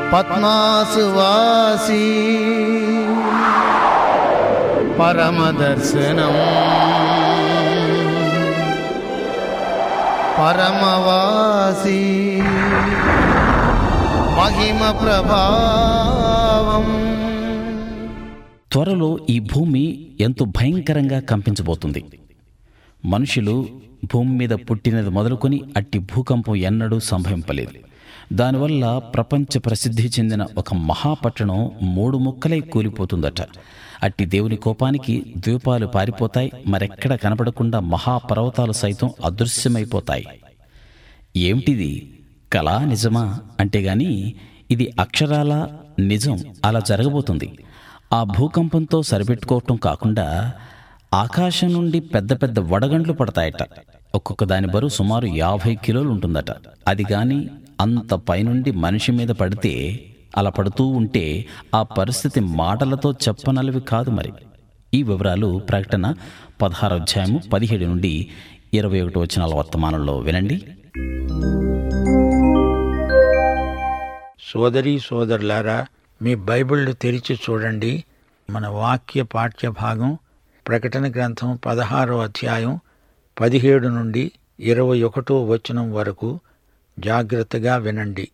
పద్మాసువాసి పరమదర్శనం పరమవాసి మహిమ ప్రభావం త్వరలో ఈ భూమి ఎంతో భయంకరంగా కంపించబోతుంది మనుషులు భూమి మీద పుట్టినది మొదలుకొని అట్టి భూకంపం ఎన్నడూ సంభవింపలేదు దానివల్ల ప్రపంచ ప్రసిద్ధి చెందిన ఒక మహాపట్టణం మూడు ముక్కలై కూలిపోతుందట అట్టి దేవుని కోపానికి ద్వీపాలు పారిపోతాయి మరెక్కడ కనపడకుండా మహాపర్వతాలు సైతం అదృశ్యమైపోతాయి ఏమిటిది కళా నిజమా అంటే గాని ఇది అక్షరాల నిజం అలా జరగబోతుంది ఆ భూకంపంతో సరిపెట్టుకోవటం కాకుండా ఆకాశం నుండి పెద్ద పెద్ద వడగండ్లు పడతాయట ఒక్కొక్క దాని బరువు సుమారు యాభై కిలోలు ఉంటుందట అది గాని అంత పైనుండి మనిషి మీద పడితే అలా పడుతూ ఉంటే ఆ పరిస్థితి మాటలతో చెప్పనలవి కాదు మరి ఈ వివరాలు ప్రకటన పదహారు అధ్యాయము పదిహేడు నుండి ఇరవై ఒకటి వచ్చిన వర్తమానంలో వినండి సోదరీ సోదరులారా మీ బైబిళ్ళు తెరిచి చూడండి మన వాక్య పాఠ్య భాగం ప్రకటన గ్రంథం పదహారో అధ్యాయం పదిహేడు నుండి ఇరవై ఒకటో వచనం వరకు జాగ్రత్తగా వినండి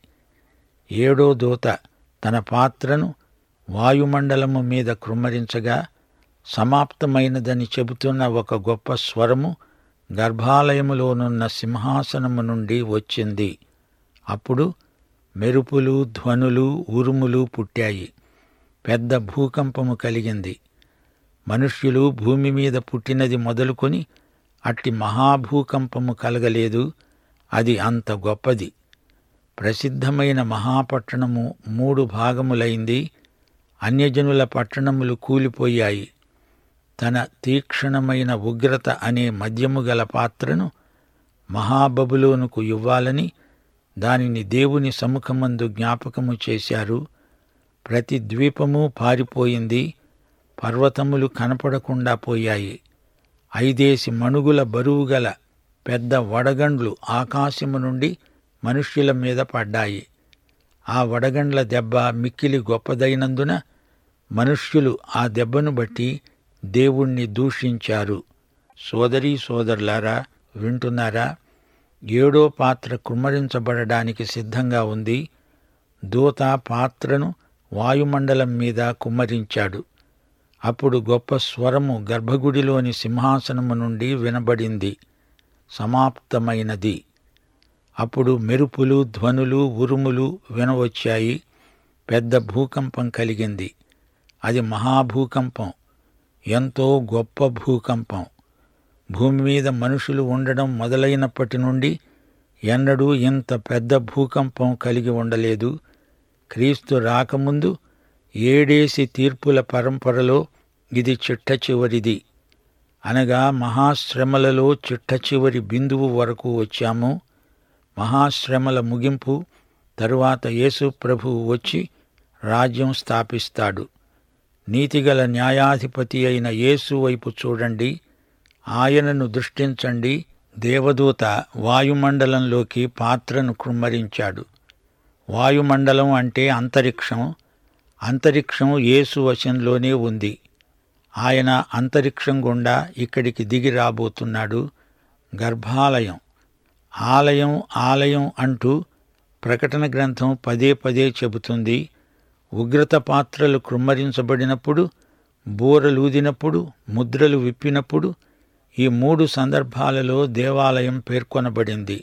ఏడో దూత తన పాత్రను వాయుమండలము మీద కృమ్మరించగా సమాప్తమైనదని చెబుతున్న ఒక గొప్ప స్వరము గర్భాలయములోనున్న సింహాసనము నుండి వచ్చింది అప్పుడు మెరుపులు ధ్వనులు ఉరుములు పుట్టాయి పెద్ద భూకంపము కలిగింది మనుష్యులు భూమి మీద పుట్టినది మొదలుకొని అట్టి మహాభూకంపము కలగలేదు అది అంత గొప్పది ప్రసిద్ధమైన మహాపట్టణము మూడు భాగములైంది అన్యజనుల పట్టణములు కూలిపోయాయి తన తీక్షణమైన ఉగ్రత అనే మద్యము గల పాత్రను మహాబబులోనుకు ఇవ్వాలని దానిని దేవుని సముఖమందు జ్ఞాపకము చేశారు ప్రతి ద్వీపము పారిపోయింది పర్వతములు కనపడకుండా పోయాయి ఐదేసి మణుగుల బరువుగల పెద్ద వడగండ్లు ఆకాశము నుండి మనుష్యుల మీద పడ్డాయి ఆ వడగండ్ల దెబ్బ మిక్కిలి గొప్పదైనందున మనుష్యులు ఆ దెబ్బను బట్టి దేవుణ్ణి దూషించారు సోదరీ సోదరులారా వింటున్నారా ఏడో పాత్ర కుమ్మరించబడడానికి సిద్ధంగా ఉంది దూత పాత్రను వాయుమండలం మీద కుమ్మరించాడు అప్పుడు గొప్ప స్వరము గర్భగుడిలోని సింహాసనము నుండి వినబడింది సమాప్తమైనది అప్పుడు మెరుపులు ధ్వనులు ఉరుములు వినవచ్చాయి పెద్ద భూకంపం కలిగింది అది మహాభూకంపం ఎంతో గొప్ప భూకంపం భూమి మీద మనుషులు ఉండడం మొదలైనప్పటి నుండి ఎన్నడూ ఇంత పెద్ద భూకంపం కలిగి ఉండలేదు క్రీస్తు రాకముందు ఏడేసి తీర్పుల పరంపరలో ఇది చిట్ట చివరిది అనగా మహాశ్రమలలో చిట్ట చివరి బిందువు వరకు వచ్చాము మహాశ్రమల ముగింపు తరువాత యేసు ప్రభువు వచ్చి రాజ్యం స్థాపిస్తాడు నీతిగల న్యాయాధిపతి అయిన యేసు వైపు చూడండి ఆయనను దృష్టించండి దేవదూత వాయుమండలంలోకి పాత్రను కృమ్మరించాడు వాయుమండలం అంటే అంతరిక్షం అంతరిక్షం యేసు వశంలోనే ఉంది ఆయన అంతరిక్షం గుండా ఇక్కడికి దిగి రాబోతున్నాడు గర్భాలయం ఆలయం ఆలయం అంటూ ప్రకటన గ్రంథం పదే పదే చెబుతుంది ఉగ్రత పాత్రలు కృమ్మరించబడినప్పుడు బూరలూదినప్పుడు ముద్రలు విప్పినప్పుడు ఈ మూడు సందర్భాలలో దేవాలయం పేర్కొనబడింది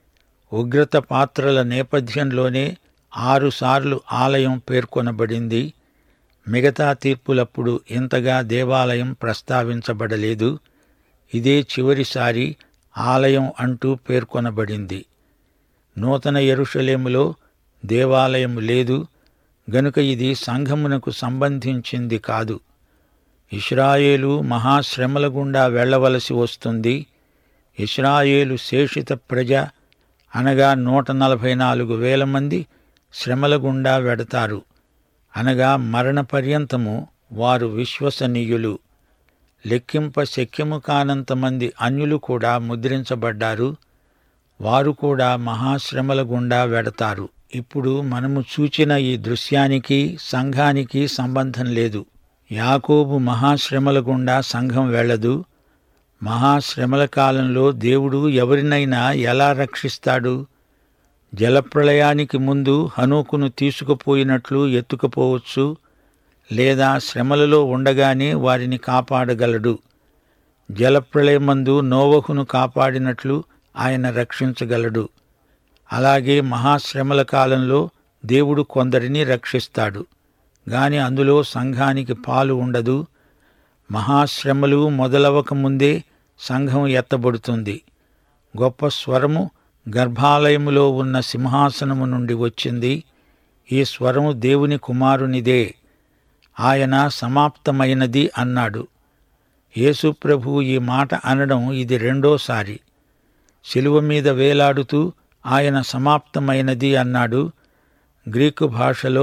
ఉగ్రత పాత్రల నేపథ్యంలోనే ఆరుసార్లు ఆలయం పేర్కొనబడింది మిగతా తీర్పులప్పుడు ఇంతగా దేవాలయం ప్రస్తావించబడలేదు ఇదే చివరిసారి ఆలయం అంటూ పేర్కొనబడింది నూతన యెరూషలేములో దేవాలయం లేదు గనుక ఇది సంఘమునకు సంబంధించింది కాదు ఇస్రాయేలు మహాశ్రమల గుండా వెళ్ళవలసి వస్తుంది ఇస్రాయేలు శేషిత ప్రజ అనగా నూట నలభై నాలుగు వేల మంది శ్రమల గుండా వెడతారు అనగా మరణ పర్యంతము వారు విశ్వసనీయులు లెక్కింప శక్యము కానంత మంది అన్యులు కూడా ముద్రించబడ్డారు వారు కూడా మహాశ్రమల గుండా వెడతారు ఇప్పుడు మనము చూచిన ఈ దృశ్యానికి సంఘానికి సంబంధం లేదు యాకోబు మహాశ్రమల గుండా సంఘం వెళ్ళదు మహాశ్రమల కాలంలో దేవుడు ఎవరినైనా ఎలా రక్షిస్తాడు జలప్రళయానికి ముందు హనోకును తీసుకుపోయినట్లు ఎత్తుకుపోవచ్చు లేదా శ్రమలలో ఉండగానే వారిని కాపాడగలడు జలప్రళయమందు నోవహును కాపాడినట్లు ఆయన రక్షించగలడు అలాగే మహాశ్రమల కాలంలో దేవుడు కొందరిని రక్షిస్తాడు గాని అందులో సంఘానికి పాలు ఉండదు మహాశ్రమలు మొదలవక ముందే సంఘం ఎత్తబడుతుంది గొప్ప స్వరము గర్భాలయములో ఉన్న సింహాసనము నుండి వచ్చింది ఈ స్వరము దేవుని కుమారునిదే ఆయన సమాప్తమైనది అన్నాడు యేసు ప్రభు ఈ మాట అనడం ఇది రెండోసారి శిలువ మీద వేలాడుతూ ఆయన సమాప్తమైనది అన్నాడు గ్రీకు భాషలో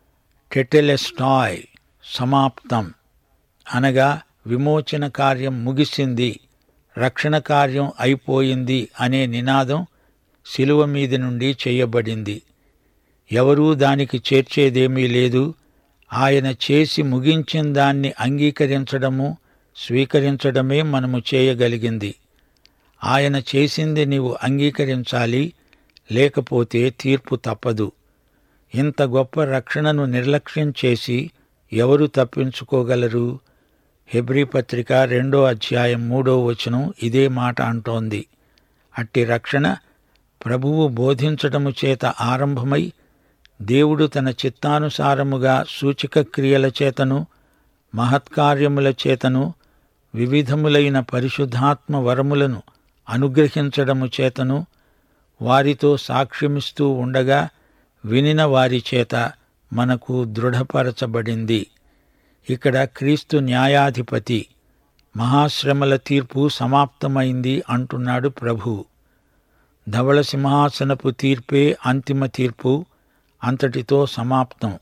టెటెలెస్టాయ్ సమాప్తం అనగా విమోచన కార్యం ముగిసింది రక్షణ కార్యం అయిపోయింది అనే నినాదం శిలువ మీద నుండి చేయబడింది ఎవరూ దానికి చేర్చేదేమీ లేదు ఆయన చేసి ముగించిన దాన్ని అంగీకరించడము స్వీకరించడమే మనము చేయగలిగింది ఆయన చేసింది నీవు అంగీకరించాలి లేకపోతే తీర్పు తప్పదు ఇంత గొప్ప రక్షణను నిర్లక్ష్యం చేసి ఎవరు తప్పించుకోగలరు హెబ్రీ పత్రిక రెండో అధ్యాయం మూడో వచనం ఇదే మాట అంటోంది అట్టి రక్షణ ప్రభువు బోధించటము చేత ఆరంభమై దేవుడు తన చిత్తానుసారముగా సూచక క్రియల చేతను మహత్కార్యముల చేతను వివిధములైన పరిశుద్ధాత్మ వరములను అనుగ్రహించడము చేతను వారితో సాక్ష్యమిస్తూ ఉండగా వినిన వారి చేత మనకు దృఢపరచబడింది ఇక్కడ క్రీస్తు న్యాయాధిపతి మహాశ్రమల తీర్పు సమాప్తమైంది అంటున్నాడు ప్రభు ధవళ సింహాసనపు తీర్పే అంతిమ తీర్పు అంతటితో సమాప్తం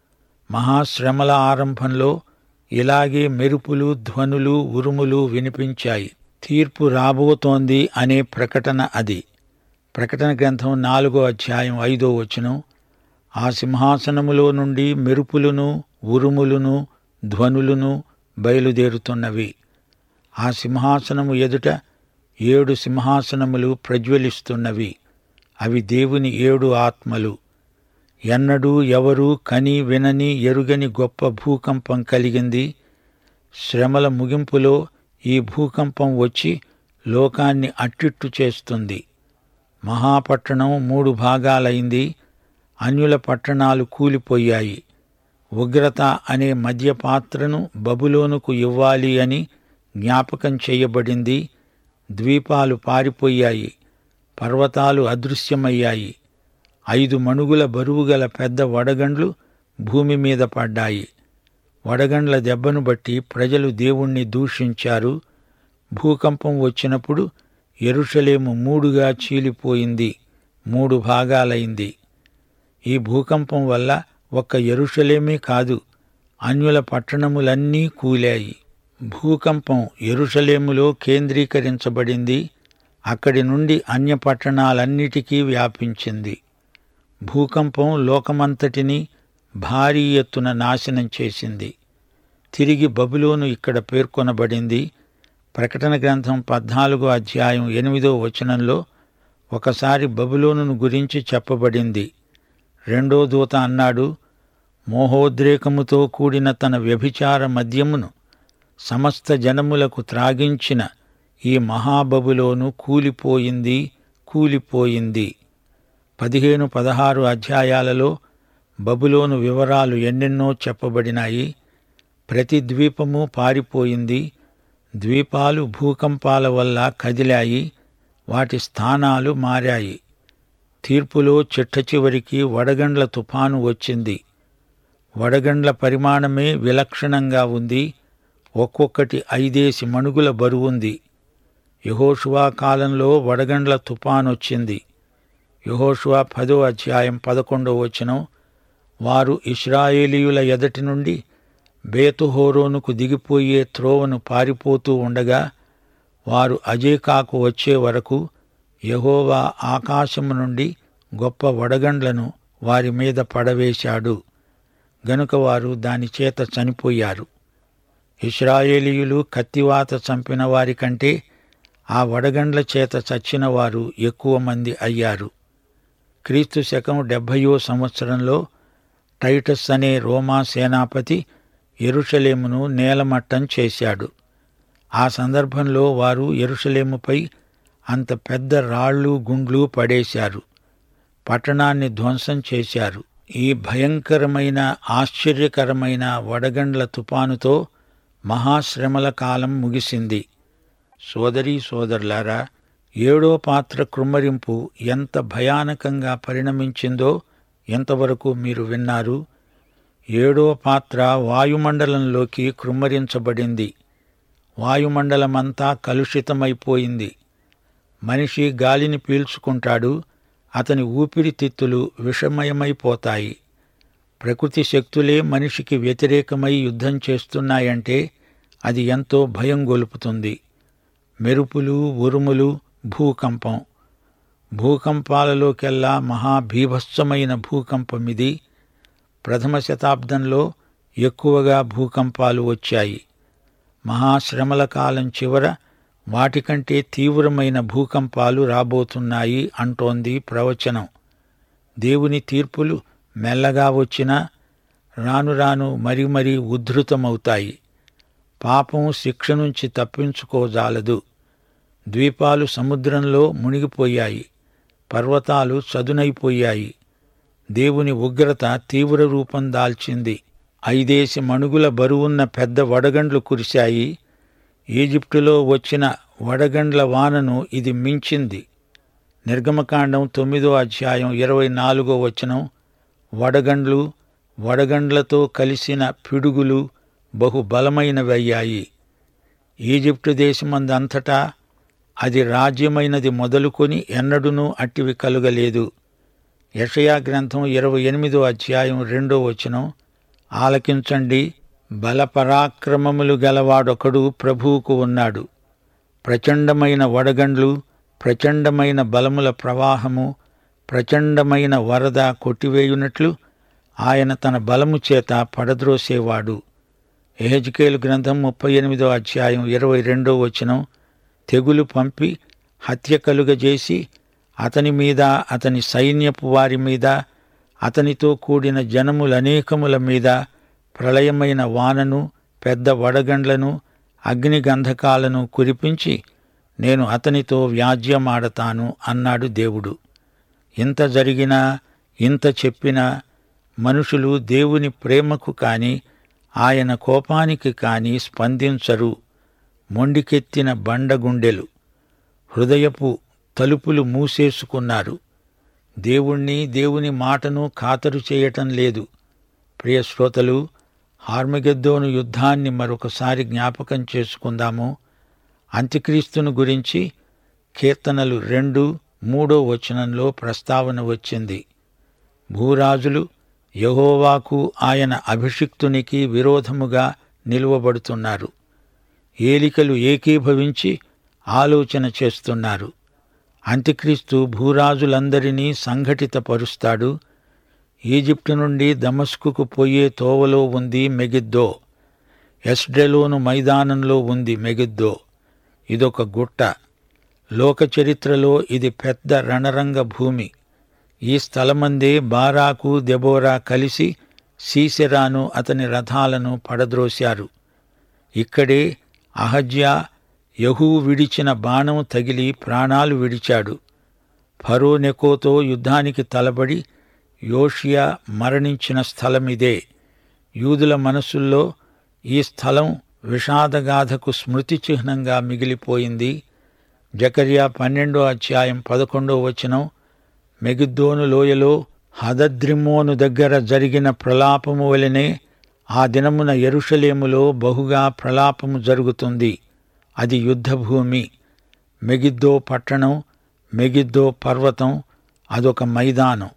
మహాశ్రమల ఆరంభంలో ఇలాగే మెరుపులు ధ్వనులు ఉరుములు వినిపించాయి తీర్పు రాబోతోంది అనే ప్రకటన అది ప్రకటన గ్రంథం నాలుగో అధ్యాయం ఐదో వచనం ఆ సింహాసనములో నుండి మెరుపులును ఉరుములును ధ్వనులును బయలుదేరుతున్నవి ఆ సింహాసనము ఎదుట ఏడు సింహాసనములు ప్రజ్వలిస్తున్నవి అవి దేవుని ఏడు ఆత్మలు ఎన్నడూ ఎవరూ కని వినని ఎరుగని గొప్ప భూకంపం కలిగింది శ్రమల ముగింపులో ఈ భూకంపం వచ్చి లోకాన్ని అట్టిట్టు చేస్తుంది మహాపట్టణం మూడు భాగాలైంది అన్యుల పట్టణాలు కూలిపోయాయి ఉగ్రత అనే మద్యపాత్రను బబులోనుకు ఇవ్వాలి అని జ్ఞాపకం చేయబడింది ద్వీపాలు పారిపోయాయి పర్వతాలు అదృశ్యమయ్యాయి ఐదు మణుగుల బరువుగల పెద్ద వడగండ్లు భూమి మీద పడ్డాయి వడగండ్ల దెబ్బను బట్టి ప్రజలు దేవుణ్ణి దూషించారు భూకంపం వచ్చినప్పుడు ఎరుషలేము మూడుగా చీలిపోయింది మూడు భాగాలైంది ఈ భూకంపం వల్ల ఒక్క ఎరుషలేమే కాదు అన్యుల పట్టణములన్నీ కూలాయి భూకంపం ఎరుషలేములో కేంద్రీకరించబడింది అక్కడి నుండి అన్య పట్టణాలన్నిటికీ వ్యాపించింది భూకంపం లోకమంతటినీ భారీ ఎత్తున నాశనం చేసింది తిరిగి బబులోను ఇక్కడ పేర్కొనబడింది ప్రకటన గ్రంథం పద్నాలుగో అధ్యాయం ఎనిమిదో వచనంలో ఒకసారి బబులోనును గురించి చెప్పబడింది రెండో దూత అన్నాడు మోహోద్రేకముతో కూడిన తన వ్యభిచార మద్యమును సమస్త జనములకు త్రాగించిన ఈ మహాబబులోను కూలిపోయింది కూలిపోయింది పదిహేను పదహారు అధ్యాయాలలో బబులోను వివరాలు ఎన్నెన్నో చెప్పబడినాయి ప్రతి ద్వీపము పారిపోయింది ద్వీపాలు భూకంపాల వల్ల కదిలాయి వాటి స్థానాలు మారాయి తీర్పులో చిట్ట చివరికి వడగండ్ల తుఫాను వచ్చింది వడగండ్ల పరిమాణమే విలక్షణంగా ఉంది ఒక్కొక్కటి ఐదేసి మణుగుల బరువుంది యహోషువా కాలంలో వడగండ్ల తుఫానొచ్చింది యహోషువా పదో అధ్యాయం పదకొండో వచనం వారు ఇస్రాయేలీయుల ఎదటి నుండి బేతుహోరోనుకు దిగిపోయే త్రోవను పారిపోతూ ఉండగా వారు అజేకాకు వచ్చే వరకు యహోవా ఆకాశము నుండి గొప్ప వడగండ్లను వారి మీద పడవేశాడు గనుక వారు దాని చేత చనిపోయారు ఇస్రాయేలీయులు కత్తివాత చంపిన వారి కంటే ఆ వడగండ్ల చేత చచ్చిన వారు ఎక్కువ మంది అయ్యారు క్రీస్తు శకం డెబ్భయో సంవత్సరంలో టైటస్ అనే రోమా సేనాపతి ఎరుషలేమును నేలమట్టం చేశాడు ఆ సందర్భంలో వారు ఎరుషలేముపై అంత పెద్ద రాళ్ళు గుండ్లు పడేశారు పట్టణాన్ని ధ్వంసం చేశారు ఈ భయంకరమైన ఆశ్చర్యకరమైన వడగండ్ల తుపానుతో మహాశ్రమల కాలం ముగిసింది సోదరీ సోదరులారా ఏడో పాత్ర కృమ్మరింపు ఎంత భయానకంగా పరిణమించిందో ఎంతవరకు మీరు విన్నారు ఏడో పాత్ర వాయుమండలంలోకి కృమ్మరించబడింది వాయుమండలమంతా కలుషితమైపోయింది మనిషి గాలిని పీల్చుకుంటాడు అతని ఊపిరితిత్తులు విషమయమైపోతాయి ప్రకృతి శక్తులే మనిషికి వ్యతిరేకమై యుద్ధం చేస్తున్నాయంటే అది ఎంతో భయం గొలుపుతుంది మెరుపులు ఉరుములు భూకంపం భూకంపాలలోకెల్లా మహాభీభత్సమైన భూకంపమిది ప్రథమ శతాబ్దంలో ఎక్కువగా భూకంపాలు వచ్చాయి మహాశ్రమల కాలం చివర వాటికంటే తీవ్రమైన భూకంపాలు రాబోతున్నాయి అంటోంది ప్రవచనం దేవుని తీర్పులు మెల్లగా వచ్చినా రాను రాను మరి మరి ఉద్ధృతమవుతాయి పాపం శిక్ష నుంచి తప్పించుకోజాలదు ద్వీపాలు సముద్రంలో మునిగిపోయాయి పర్వతాలు చదునైపోయాయి దేవుని ఉగ్రత తీవ్ర రూపం దాల్చింది ఐదేసి మణుగుల బరువున్న పెద్ద వడగండ్లు కురిశాయి ఈజిప్టులో వచ్చిన వడగండ్ల వానను ఇది మించింది నిర్గమకాండం తొమ్మిదో అధ్యాయం ఇరవై నాలుగో వచనం వడగండ్లు వడగండ్లతో కలిసిన పిడుగులు బహు బలమైనవయ్యాయి ఈజిప్టు దేశమందంతటా అది రాజ్యమైనది మొదలుకొని ఎన్నడూనూ అట్టివి కలుగలేదు యషయా గ్రంథం ఇరవై ఎనిమిదో అధ్యాయం రెండో వచనం ఆలకించండి బలపరాక్రమములు గలవాడొకడు ప్రభువుకు ఉన్నాడు ప్రచండమైన వడగండ్లు ప్రచండమైన బలముల ప్రవాహము ప్రచండమైన వరద కొట్టివేయునట్లు ఆయన తన బలము చేత పడద్రోసేవాడు ఎహెజ్కేలు గ్రంథం ముప్పై ఎనిమిదో అధ్యాయం ఇరవై రెండో వచనం తెగులు పంపి హత్య కలుగజేసి అతని మీద అతని సైన్యపు వారి మీద అతనితో కూడిన జనములనేకముల మీద ప్రళయమైన వానను పెద్ద వడగండ్లను అగ్నిగంధకాలను కురిపించి నేను అతనితో వ్యాజ్యమాడతాను అన్నాడు దేవుడు ఇంత జరిగినా ఇంత చెప్పినా మనుషులు దేవుని ప్రేమకు కాని ఆయన కోపానికి కాని స్పందించరు మొండికెత్తిన బండగుండెలు హృదయపు తలుపులు మూసేసుకున్నారు దేవుణ్ణి దేవుని మాటను ఖాతరు చేయటం లేదు ప్రియ శ్రోతలు హార్మగెద్దోను యుద్ధాన్ని మరొకసారి జ్ఞాపకం చేసుకుందాము అంత్యక్రీస్తును గురించి కీర్తనలు రెండు మూడో వచనంలో ప్రస్తావన వచ్చింది భూరాజులు యహోవాకు ఆయన అభిషిక్తునికి విరోధముగా నిలువబడుతున్నారు ఏలికలు ఏకీభవించి ఆలోచన చేస్తున్నారు అంత్యక్రీస్తు భూరాజులందరినీ సంఘటితపరుస్తాడు ఈజిప్టు నుండి దమస్కుకు పోయే తోవలో ఉంది మెగిద్దో ఎస్డ్రెలోను మైదానంలో ఉంది మెగిద్దో ఇదొక గుట్ట లోక చరిత్రలో ఇది పెద్ద రణరంగ భూమి ఈ స్థలమందే బారాకు దెబోరా కలిసి సీసెరాను అతని రథాలను పడద్రోశారు ఇక్కడే అహజ్యా యహూ విడిచిన బాణం తగిలి ప్రాణాలు విడిచాడు ఫరో నెకోతో యుద్ధానికి తలబడి యోషియా మరణించిన స్థలమిదే యూదుల మనసుల్లో ఈ స్థలం విషాదగాథకు స్మృతి చిహ్నంగా మిగిలిపోయింది జకర్యా పన్నెండో అధ్యాయం పదకొండో వచనం మెగిద్దోను లోయలో హదద్రిమ్మోను దగ్గర జరిగిన ప్రలాపము వలనే ఆ దినమున ఎరుషలేములో బహుగా ప్రలాపము జరుగుతుంది అది యుద్ధభూమి మెగిద్దో పట్టణం మెగిద్దో పర్వతం అదొక మైదానం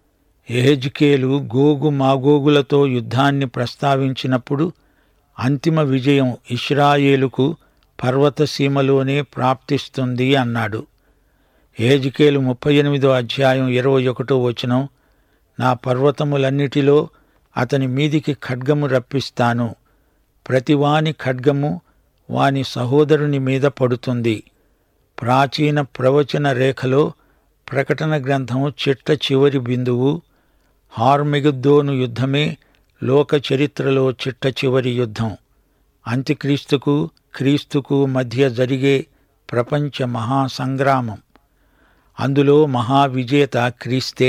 ఎహెజ్కేలు గోగు మాగోగులతో యుద్ధాన్ని ప్రస్తావించినప్పుడు అంతిమ విజయం ఇస్రాయేలుకు పర్వత సీమలోనే ప్రాప్తిస్తుంది అన్నాడు ఏజికేలు ముప్పై ఎనిమిదో అధ్యాయం ఇరవై ఒకటో వచనం నా పర్వతములన్నిటిలో అతని మీదికి ఖడ్గము రప్పిస్తాను ప్రతివాని ఖడ్గము వాని సహోదరుని మీద పడుతుంది ప్రాచీన ప్రవచన రేఖలో ప్రకటన గ్రంథం చిట్ట చివరి బిందువు హార్మెగుద్దోను యుద్ధమే లోక చరిత్రలో చిట్ట చివరి యుద్ధం అంత్యక్రీస్తుకు క్రీస్తుకు మధ్య జరిగే ప్రపంచ మహాసంగ్రామం అందులో మహావిజేత క్రీస్తే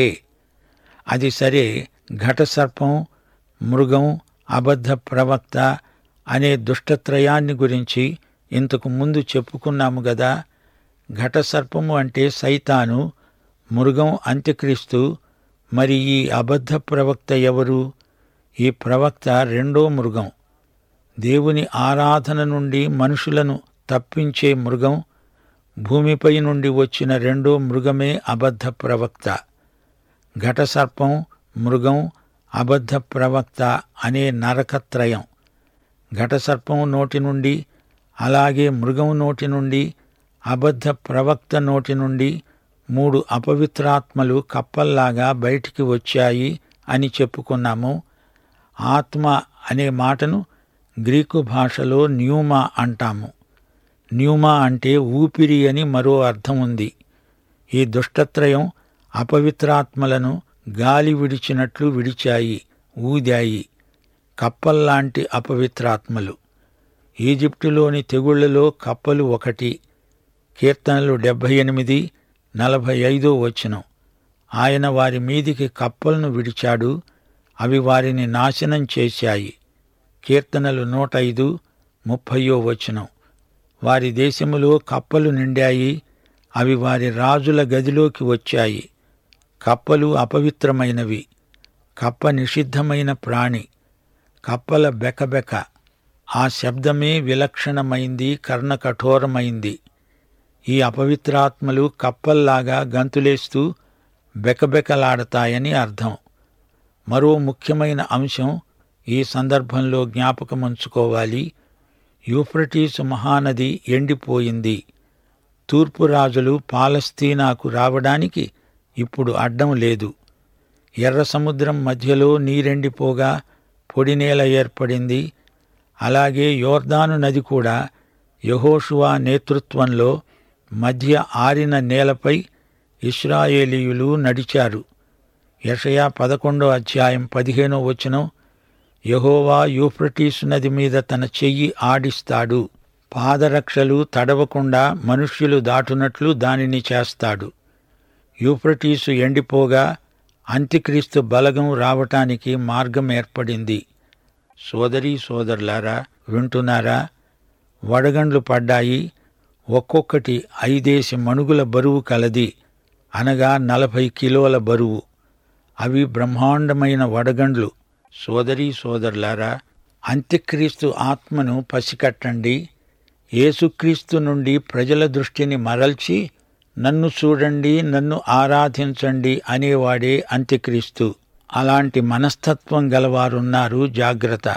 అది సరే ఘటసర్పం మృగం అబద్ధ ప్రవక్త అనే దుష్టత్రయాన్ని గురించి ఇంతకు ముందు చెప్పుకున్నాము గదా ఘటసర్పము అంటే సైతాను మృగం అంత్యక్రీస్తు మరి ఈ అబద్ధ ప్రవక్త ఎవరు ఈ ప్రవక్త రెండో మృగం దేవుని ఆరాధన నుండి మనుషులను తప్పించే మృగం భూమిపై నుండి వచ్చిన రెండో మృగమే అబద్ధ ప్రవక్త ఘటసర్పం మృగం అబద్ధ ప్రవక్త అనే నరకత్రయం ఘటసర్పం నోటి నుండి అలాగే మృగం నోటి నుండి అబద్ధ ప్రవక్త నోటి నుండి మూడు అపవిత్రాత్మలు కప్పల్లాగా బయటికి వచ్చాయి అని చెప్పుకున్నాము ఆత్మ అనే మాటను గ్రీకు భాషలో న్యూమా అంటాము న్యూమా అంటే ఊపిరి అని మరో అర్థం ఉంది ఈ దుష్టత్రయం అపవిత్రాత్మలను గాలి విడిచినట్లు విడిచాయి ఊదాయి కప్పల్లాంటి అపవిత్రాత్మలు ఈజిప్టులోని తెగుళ్లలో కప్పలు ఒకటి కీర్తనలు డెబ్భై ఎనిమిది నలభై ఐదో వచనం ఆయన వారి మీదికి కప్పలను విడిచాడు అవి వారిని నాశనం చేశాయి కీర్తనలు నూట ఐదు ముప్పయో వచనం వారి దేశములో కప్పలు నిండాయి అవి వారి రాజుల గదిలోకి వచ్చాయి కప్పలు అపవిత్రమైనవి కప్ప నిషిద్ధమైన ప్రాణి కప్పల బెకబెక ఆ శబ్దమే విలక్షణమైంది కర్ణకఠోరమైంది ఈ అపవిత్రాత్మలు కప్పల్లాగా గంతులేస్తూ బెకబెకలాడతాయని అర్థం మరో ముఖ్యమైన అంశం ఈ సందర్భంలో జ్ఞాపకముంచుకోవాలి యూఫ్రటీసు మహానది ఎండిపోయింది తూర్పు రాజులు పాలస్తీనాకు రావడానికి ఇప్పుడు అడ్డం లేదు ఎర్ర సముద్రం మధ్యలో నీరెండిపోగా పొడినేల ఏర్పడింది అలాగే యోర్దాను నది కూడా యహోషువా నేతృత్వంలో మధ్య ఆరిన నేలపై ఇస్రాయేలీయులు నడిచారు యషయా పదకొండో అధ్యాయం పదిహేనో వచనం యహోవా యూఫ్రటీసు నది మీద తన చెయ్యి ఆడిస్తాడు పాదరక్షలు తడవకుండా మనుష్యులు దాటునట్లు దానిని చేస్తాడు యూఫ్రటీసు ఎండిపోగా అంత్యక్రీస్తు బలగం రావటానికి మార్గం ఏర్పడింది సోదరీ సోదరులారా వింటున్నారా వడగండ్లు పడ్డాయి ఒక్కొక్కటి ఐదేసి మణుగుల బరువు కలది అనగా నలభై కిలోల బరువు అవి బ్రహ్మాండమైన వడగండ్లు సోదరీ సోదరులారా అంత్యక్రీస్తు ఆత్మను పసికట్టండి యేసుక్రీస్తు నుండి ప్రజల దృష్టిని మరల్చి నన్ను చూడండి నన్ను ఆరాధించండి అనేవాడే అంత్యక్రీస్తు అలాంటి మనస్తత్వం గలవారున్నారు జాగ్రత్త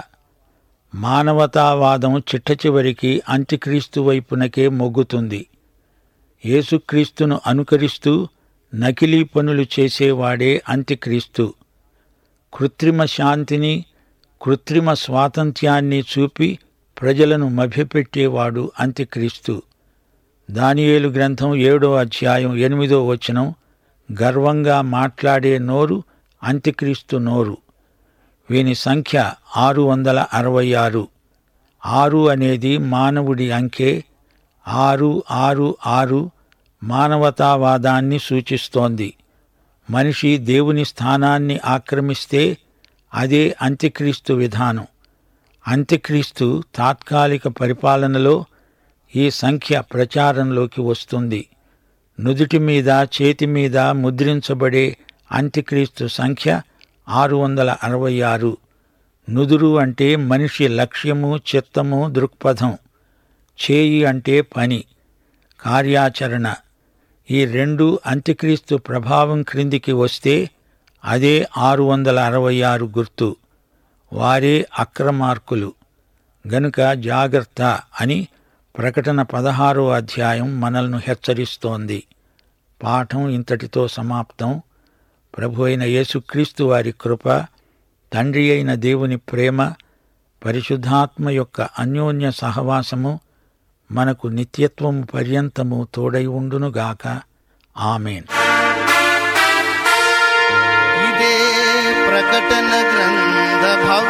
మానవతావాదం చిట్టచివరికి అంత్యక్రీస్తు వైపునకే మొగ్గుతుంది యేసుక్రీస్తును అనుకరిస్తూ నకిలీ పనులు చేసేవాడే అంత్యక్రీస్తు కృత్రిమ శాంతిని కృత్రిమ స్వాతంత్ర్యాన్ని చూపి ప్రజలను మభ్యపెట్టేవాడు అంత్యక్రీస్తు దానియేలు గ్రంథం ఏడో అధ్యాయం ఎనిమిదో వచనం గర్వంగా మాట్లాడే నోరు అంత్యక్రీస్తు నోరు వీని సంఖ్య ఆరు వందల అరవై ఆరు ఆరు అనేది మానవుడి అంకె ఆరు ఆరు ఆరు మానవతావాదాన్ని సూచిస్తోంది మనిషి దేవుని స్థానాన్ని ఆక్రమిస్తే అదే అంత్యక్రీస్తు విధానం అంత్యక్రీస్తు తాత్కాలిక పరిపాలనలో ఈ సంఖ్య ప్రచారంలోకి వస్తుంది నుదుటి మీద చేతి మీద ముద్రించబడే అంత్యక్రీస్తు సంఖ్య ఆరు వందల అరవై ఆరు నుదురు అంటే మనిషి లక్ష్యము చిత్తము దృక్పథం చేయి అంటే పని కార్యాచరణ ఈ రెండు అంత్యక్రీస్తు ప్రభావం క్రిందికి వస్తే అదే ఆరు వందల అరవై ఆరు గుర్తు వారే అక్రమార్కులు గనుక జాగ్రత్త అని ప్రకటన పదహారో అధ్యాయం మనల్ని హెచ్చరిస్తోంది పాఠం ఇంతటితో సమాప్తం ప్రభు అయిన యేసుక్రీస్తు వారి కృప తండ్రి అయిన దేవుని ప్రేమ పరిశుద్ధాత్మ యొక్క అన్యోన్య సహవాసము మనకు నిత్యత్వము పర్యంతము తోడై ఉండునుగాక ఆమెన్ ఇదే ప్రకటన గ్రంథ భవ